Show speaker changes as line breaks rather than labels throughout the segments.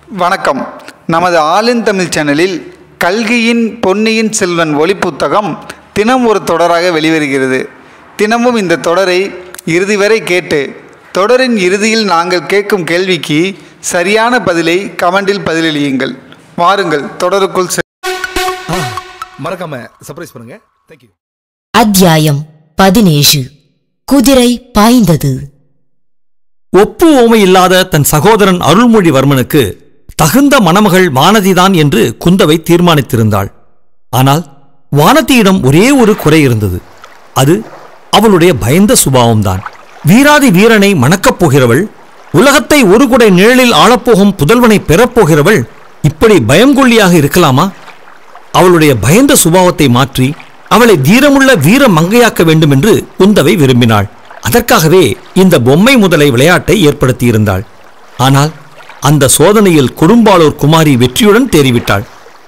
வணக்கம் நமது ஆலின் தமிழ் சேனலில் கல்கியின் பொன்னியின் செல்வன் ஒளிப்புத்தகம் தினம் ஒரு தொடராக வெளிவருகிறது தினமும் இந்த தொடரை இறுதி வரை கேட்டு தொடரின் இறுதியில் நாங்கள் கேட்கும் கேள்விக்கு சரியான பதிலை கமெண்டில் பதிலளியுங்கள் வாருங்கள் தொடருக்குள் செ-
மறக்காம சர்ப்ரைஸ் பண்ணுங்க தேங்க்யூ
அத்தியாயம் பதினேழு குதிரை பாய்ந்தது
ஒப்பு ஓமை இல்லாத தன் சகோதரன் அருள்மொழிவர்மனுக்கு தகுந்த மணமகள் வானதிதான் என்று குந்தவை தீர்மானித்திருந்தாள் ஆனால் வானதியிடம் ஒரே ஒரு குறை இருந்தது அது அவளுடைய பயந்த சுபாவம்தான் வீராதி வீரனை மணக்கப் போகிறவள் உலகத்தை ஒரு குடை நிழலில் ஆளப்போகும் புதல்வனை பெறப்போகிறவள் இப்படி பயங்கொள்ளியாக இருக்கலாமா அவளுடைய பயந்த சுபாவத்தை மாற்றி அவளை தீரமுள்ள வீர மங்கையாக்க வேண்டும் என்று குந்தவை விரும்பினாள் அதற்காகவே இந்த பொம்மை முதலை விளையாட்டை ஏற்படுத்தியிருந்தாள் ஆனால் அந்த சோதனையில் கொடும்பாளூர் குமாரி வெற்றியுடன் தேறிவிட்டாள்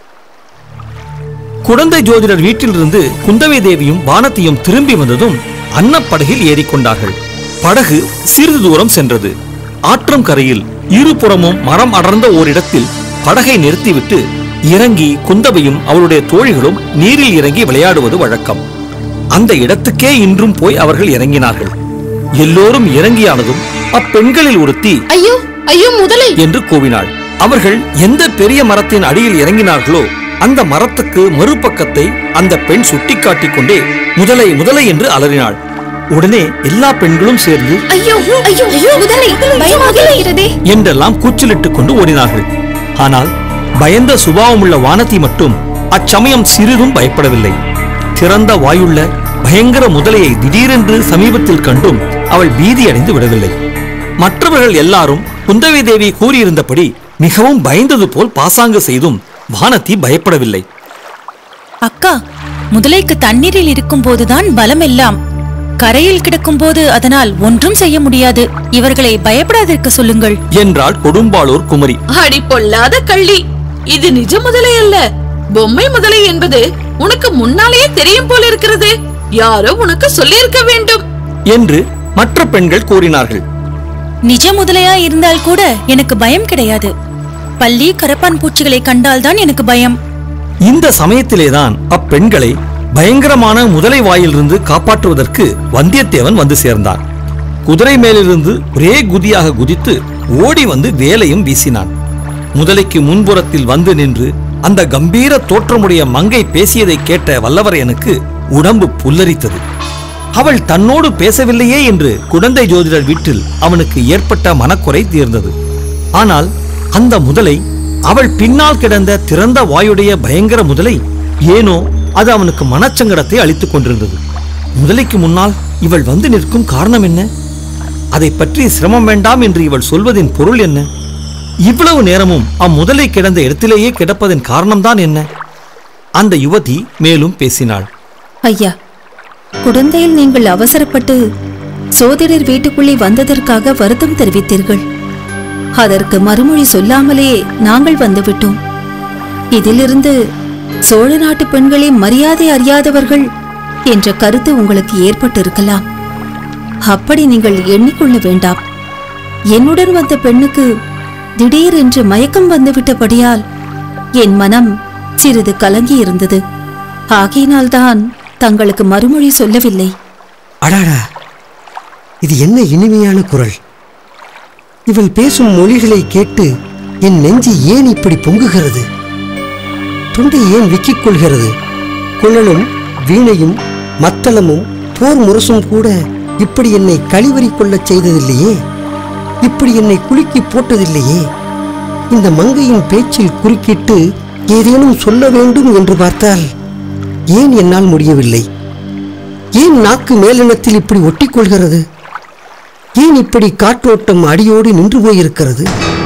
குடந்தை ஜோதிடர் வீட்டிலிருந்து குந்தவை தேவியும் வானத்தையும் திரும்பி வந்ததும் அன்னப்படகில் ஏறிக்கொண்டார்கள் படகு சிறிது தூரம் சென்றது ஆற்றம் கரையில் இருபுறமும் மரம் அடர்ந்த ஓரிடத்தில் படகை நிறுத்திவிட்டு இறங்கி குந்தவையும் அவளுடைய தோழிகளும் நீரில் இறங்கி விளையாடுவது வழக்கம் அந்த இடத்துக்கே இன்றும் போய் அவர்கள் இறங்கினார்கள் எல்லோரும் இறங்கியானதும் அப்பெண்களில் ஒருத்தி
ஐயோ ஐயோ முதலை
என்று கூவினாள் அவர்கள் எந்த பெரிய மரத்தின் அடியில் இறங்கினார்களோ அந்த மரத்துக்கு மறுபக்கத்தை அந்த பெண் சுட்டிக்காட்டிக் கொண்டே முதலை முதலை என்று அலறினாள் உடனே எல்லா பெண்களும் சேர்ந்து
ஐயோ ஐயோ ஐயோ முதலை பயமாக இருக்கிறதே
என்றெல்லாம் கூச்சலிட்டுக் கொண்டு ஓடினார்கள் ஆனால் பயந்த சுபாவமுள்ள வானதி மட்டும் அச்சமயம் சிறிதும் பயப்படவில்லை திறந்த வாயுள்ள பயங்கர முதலையை திடீரென்று சமீபத்தில் கண்டும் அவள் பீதியடைந்து விடவில்லை மற்றவர்கள் எல்லாரும் குந்தவி தேவி கூறியிருந்தபடி மிகவும் பயந்தது போல் பாசாங்கு செய்தும் வானதி பயப்படவில்லை
அக்கா முதலைக்கு தண்ணீரில் இருக்கும்போதுதான் பலம் எல்லாம் கரையில் கிடக்கும்போது அதனால் ஒன்றும் செய்ய முடியாது இவர்களை பயப்படாதிருக்க சொல்லுங்கள்
என்றாள் கொடும்பாளூர் குமரி
அடி பொல்லாத கள்ளி இது நிஜ முதலை அல்ல பொம்மை முதலை என்பது உனக்கு முன்னாலேயே தெரியும் போல இருக்கிறது யாரோ உனக்கு சொல்லியிருக்க வேண்டும்
என்று மற்ற பெண்கள் கூறினார்கள்
நிஜ முதலையா இருந்தால் கூட எனக்கு பயம் கிடையாது பள்ளி கரப்பான் பூச்சிகளை கண்டால்தான் எனக்கு பயம்
இந்த சமயத்திலேதான் அப்பெண்களை பயங்கரமான முதலை வாயிலிருந்து காப்பாற்றுவதற்கு வந்தியத்தேவன் வந்து சேர்ந்தான் குதிரை மேலிருந்து ஒரே குதியாக குதித்து ஓடி வந்து வேலையும் வீசினான் முதலைக்கு முன்புறத்தில் வந்து நின்று அந்த கம்பீர தோற்றமுடைய மங்கை பேசியதை கேட்ட வல்லவரையனுக்கு உடம்பு புல்லரித்தது அவள் தன்னோடு பேசவில்லையே என்று குடந்தை ஜோதிடர் வீட்டில் அவனுக்கு ஏற்பட்ட மனக்குறை தீர்ந்தது ஆனால் அந்த முதலை அவள் பின்னால் கிடந்த திறந்த வாயுடைய பயங்கர முதலை ஏனோ அது அவனுக்கு மனச்சங்கடத்தை அளித்துக் கொண்டிருந்தது முதலைக்கு முன்னால் இவள் வந்து நிற்கும் காரணம் என்ன அதை பற்றி சிரமம் வேண்டாம் என்று இவள் சொல்வதின் பொருள் என்ன இவ்வளவு நேரமும் அம்முதலை கிடந்த இடத்திலேயே கிடப்பதன் காரணம்தான் என்ன அந்த யுவதி மேலும் பேசினாள்
ஐயா குடந்தையில் நீங்கள் அவசரப்பட்டு சோதிடர் வீட்டுக்குள்ளே வந்ததற்காக வருத்தம் தெரிவித்தீர்கள் அதற்கு மறுமொழி சொல்லாமலே நாங்கள் வந்துவிட்டோம் இதிலிருந்து சோழ நாட்டு பெண்களே மரியாதை அறியாதவர்கள் என்ற கருத்து உங்களுக்கு ஏற்பட்டிருக்கலாம் அப்படி நீங்கள் எண்ணிக்கொள்ள வேண்டாம் என்னுடன் வந்த பெண்ணுக்கு திடீரென்று மயக்கம் வந்துவிட்டபடியால் என் மனம் சிறிது கலங்கி இருந்தது ஆகையினால்தான் தங்களுக்கு மறுமொழி சொல்லவில்லை
அடாடா இது என்ன இனிமையான குரல் இவள் பேசும் மொழிகளை கேட்டு என் நெஞ்சு ஏன் இப்படி பொங்குகிறது தொண்டை ஏன் விக்கிக் கொள்கிறது குழலும் வீணையும் மத்தளமும் போர் முரசும் கூட இப்படி என்னை கழிவறி கொள்ளச் செய்ததில்லையே இப்படி என்னை குலுக்கி போட்டதில்லையே இந்த மங்கையின் பேச்சில் குறுக்கிட்டு ஏதேனும் சொல்ல வேண்டும் என்று பார்த்தால் ஏன் என்னால் முடியவில்லை ஏன் நாக்கு மேலினத்தில் இப்படி ஒட்டிக்கொள்கிறது ஏன் இப்படி காற்றோட்டம் அடியோடு நின்று போயிருக்கிறது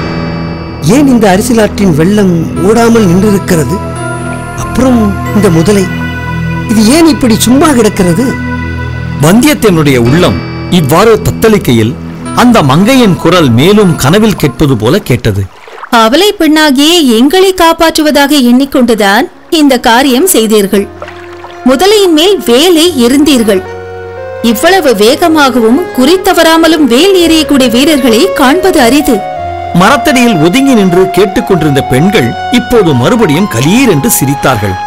ஏன் இந்த அரிசிலாற்றின் வெள்ளம் ஓடாமல் நின்றிருக்கிறது அப்புறம் இந்த முதலை இது ஏன் இப்படி சும்மா கிடக்கிறது
வந்தியத்தேவனுடைய உள்ளம் இவ்வாறு தத்தளிக்கையில் அந்த மங்கையின் குரல் மேலும் கனவில் கேட்பது போல கேட்டது
அவலை பெண்ணாகிய எங்களை காப்பாற்றுவதாக எண்ணிக்கொண்டுதான் இந்த காரியம் செய்தீர்கள் முதலையின் மேல் வேலை எறிந்தீர்கள் இவ்வளவு வேகமாகவும் குறி தவறாமலும் வேல் எறியக்கூடிய வீரர்களை காண்பது அரிது
மரத்தடியில் ஒதுங்கி நின்று கேட்டுக்கொண்டிருந்த பெண்கள் இப்போது மறுபடியும் கலீர் என்று சிரித்தார்கள்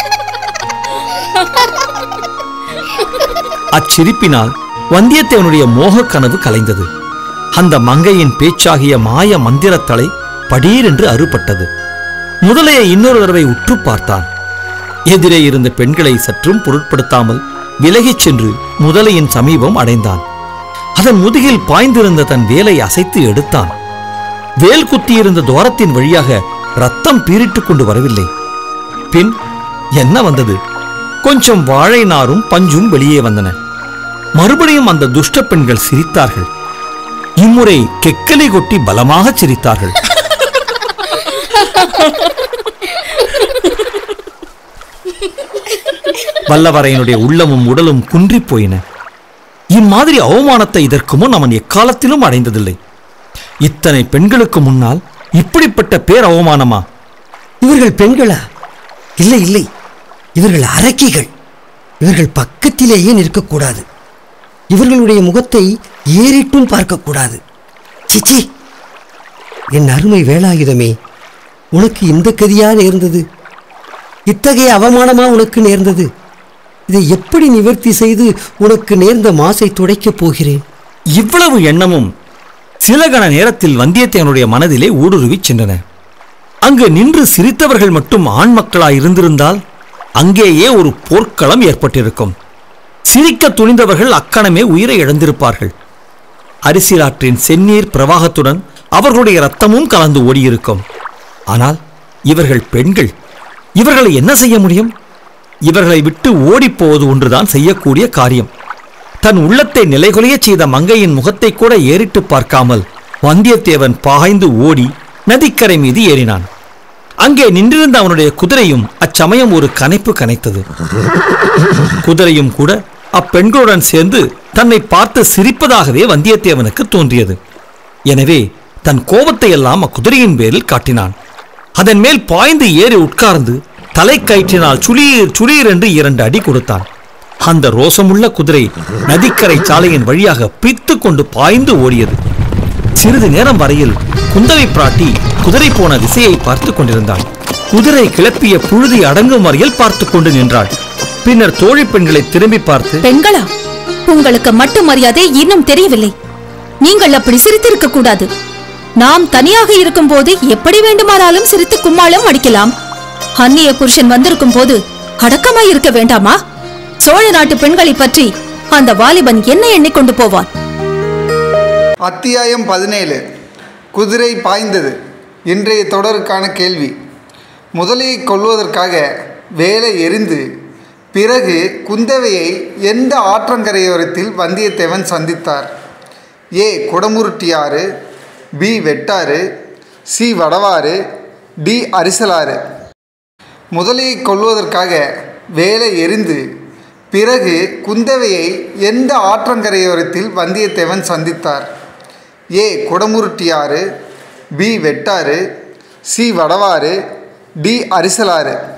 அச்சிரிப்பினால் வந்தியத்தேவனுடைய மோகக் கனவு கலைந்தது அந்த மங்கையின் பேச்சாகிய மாய மந்திரத்தலை படீரென்று அறுபட்டது முதலைய இன்னொரு தடவை உற்று பார்த்தான் எதிரே இருந்த பெண்களை சற்றும் பொருட்படுத்தாமல் விலகிச் சென்று முதலையின் சமீபம் அடைந்தான் அதன் முதுகில் பாய்ந்திருந்த தன் வேலை அசைத்து எடுத்தான் வேல் குத்தியிருந்த துவாரத்தின் வழியாக ரத்தம் பீரிட்டுக் கொண்டு வரவில்லை பின் என்ன வந்தது கொஞ்சம் வாழை நாரும் பஞ்சும் வெளியே வந்தன மறுபடியும் அந்த துஷ்ட பெண்கள் சிரித்தார்கள் இம்முறை கெக்கலை கொட்டி பலமாகச் சிரித்தார்கள் வல்லவரையனுடைய உள்ளமும் உடலும் குன்றிப் போயின இம்மாதிரி அவமானத்தை இதற்கு முன் அவன் எக்காலத்திலும் அடைந்ததில்லை இத்தனை பெண்களுக்கு முன்னால் இப்படிப்பட்ட பேர் அவமானமா
இவர்கள் பெண்களா இல்லை இல்லை இவர்கள் அரக்கிகள் இவர்கள் பக்கத்திலேயே நிற்கக்கூடாது இவர்களுடைய முகத்தை ஏறிட்டும் பார்க்கக்கூடாது சிச்சி என் அருமை வேலாயுதமே உனக்கு இந்த கதியா நேர்ந்தது இத்தகைய அவமானமா உனக்கு நேர்ந்தது இதை எப்படி நிவர்த்தி செய்து உனக்கு நேர்ந்த மாசை துடைக்கப் போகிறேன்
இவ்வளவு எண்ணமும் சில கண நேரத்தில் வந்தியத்தேவனுடைய மனதிலே ஊடுருவிச் சென்றன அங்கு நின்று சிரித்தவர்கள் மட்டும் ஆண் மக்களாய் இருந்திருந்தால் அங்கேயே ஒரு போர்க்களம் ஏற்பட்டிருக்கும் சிரிக்க துணிந்தவர்கள் அக்கணமே உயிரை இழந்திருப்பார்கள் அரிசிலாற்றின் செந்நீர் பிரவாகத்துடன் அவர்களுடைய ரத்தமும் கலந்து ஓடியிருக்கும் ஆனால் இவர்கள் பெண்கள் இவர்களை என்ன செய்ய முடியும் இவர்களை விட்டு ஓடிப்போவது ஒன்றுதான் செய்யக்கூடிய காரியம் தன் உள்ளத்தை நிலைகுலையச் செய்த மங்கையின் முகத்தை கூட ஏறிட்டு பார்க்காமல் வந்தியத்தேவன் பாய்ந்து ஓடி நதிக்கரை மீது ஏறினான் அங்கே நின்றிருந்த அவனுடைய குதிரையும் அச்சமயம் ஒரு கனைப்பு கனைத்தது குதிரையும் கூட அப்பெண்களுடன் சேர்ந்து தன்னை பார்த்து சிரிப்பதாகவே வந்தியத்தேவனுக்கு தோன்றியது எனவே தன் கோபத்தை எல்லாம் அக்குதிரையின் பேரில் காட்டினான் அதன் மேல் பாய்ந்து ஏறி உட்கார்ந்து தலை கயிற்றினால் சுளீர் சுளீர் என்று இரண்டு அடி கொடுத்தான் அந்த ரோசமுள்ள குதிரை நதிக்கரை சாலையின் வழியாக பித்துக் கொண்டு பாய்ந்து ஓடியது சிறிது நேரம் வரையில் குந்தவை பிராட்டி குதிரை போன திசையை பார்த்துக் கொண்டிருந்தாள் குதிரை கிளப்பிய புழுதி அடங்கும் வரையில் பார்த்துக் கொண்டு நின்றாள் பின்னர் தோழி பெண்களை திரும்பி பார்த்து
பெண்களா உங்களுக்கு மட்டு மரியாதை இன்னும் தெரியவில்லை நீங்கள் அப்படி சிரித்திருக்க கூடாது நாம் தனியாக இருக்கும்போது எப்படி வேண்டுமானாலும் சிரித்து கும்மாளம் அடிக்கலாம் அந்நிய புருஷன் வந்திருக்கும் போது அடக்கமாய் இருக்க வேண்டாமா சோழ நாட்டு பெண்களை பற்றி அந்த வாலிபன் என்ன எண்ணிக்கொண்டு போவான்
அத்தியாயம் பதினேழு குதிரை பாய்ந்தது இன்றைய தொடருக்கான கேள்வி முதலையை கொல்வதற்காக வேலை எரிந்து பிறகு குந்தவையை எந்த ஆற்றங்கரையோரத்தில் வந்தியத்தேவன் சந்தித்தார் A Kudamuruttiyaru B Vettaru C Vadavaru D Arisalaru முதலையை கொல்வதற்காக வேலை எரிந்து பிறகு குந்தவையை எந்த ஆற்றங்கரையோரத்தில் வந்தியத்தேவன் சந்தித்தார் A Kudamuruttiyaru B Vettaru C Vadavaru D அரிசலாறு